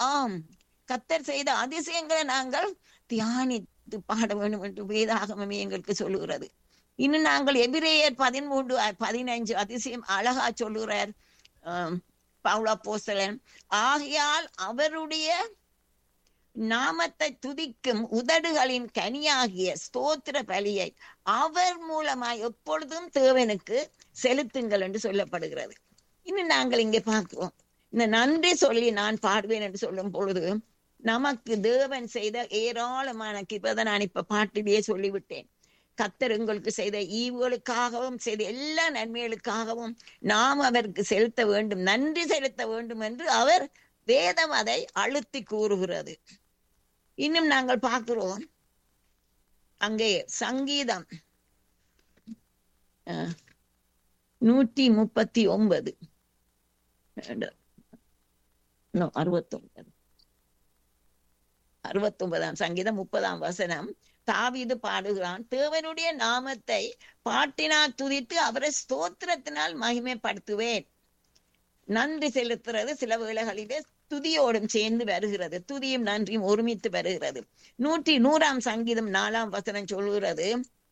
ஆம் கத்தர் செய்த அதிசயங்களை நாங்கள் தியானித்து பாட வேண்டும் என்று வேதாகமமே எங்களுக்கு சொல்லுகிறது இன்னும் நாங்கள் எபிரேயர் பதிமூன்று அ- பதினைஞ்சு அதிசயம் அழகா சொல்லுகிறார் ஆம், பவுலா போஸ்தலன் ஆகையால் அவருடைய நாமத்தை துதிக்கும் உதடுகளின் கனியாகிய ஸ்தோத்திர பலியை அவர் மூலமாய் எப்பொழுதும் தேவனுக்கு செலுத்துங்கள் என்று சொல்லப்படுகிறது இன்னும் நாங்கள் இங்கே பார்க்கிறோம் இந்த நன்றி சொல்லி நான் பாடுவேன் என்று சொல்லும் பொழுது நமக்கு தேவன் செய்த ஏராளமான கிருபை நான் இப்ப பாட்டிலேயே சொல்லிவிட்டேன் கத்தர் உங்களுக்கு செய்த ஈவுகளுக்காகவும் செய்த எல்லா நன்மைகளுக்காகவும் நாம் அவருக்கு செலுத்த வேண்டும் நன்றி செலுத்த வேண்டும் என்று அவர் வேதம் அதை அழுத்தி கூறுகிறது இன்னும் நாங்கள் பார்க்கிறோம் அங்கே சங்கீதம் அஹ், நூற்றி முப்பத்தி ஒன்பது அறுபத்தொன்பது அறுபத்தொன்பதாம் சங்கீதம் முப்பதாம் வசனம் தாவீது பாடுகிறான் தேவனுடைய நாமத்தை பாட்டினால் துதித்து அவரை ஸ்தோத்திரத்தினால் மகிமைப்படுத்துவேன் நன்றி செலுத்துறது சில வேளைகளிலே துதியோடும் சேர்ந்து வருகிறது துதியும் நன்றியும் ஒருமித்து வருகிறது நூற்றி நூறாம் சங்கீதம் நாலாம் வசனம் சொல்கிறது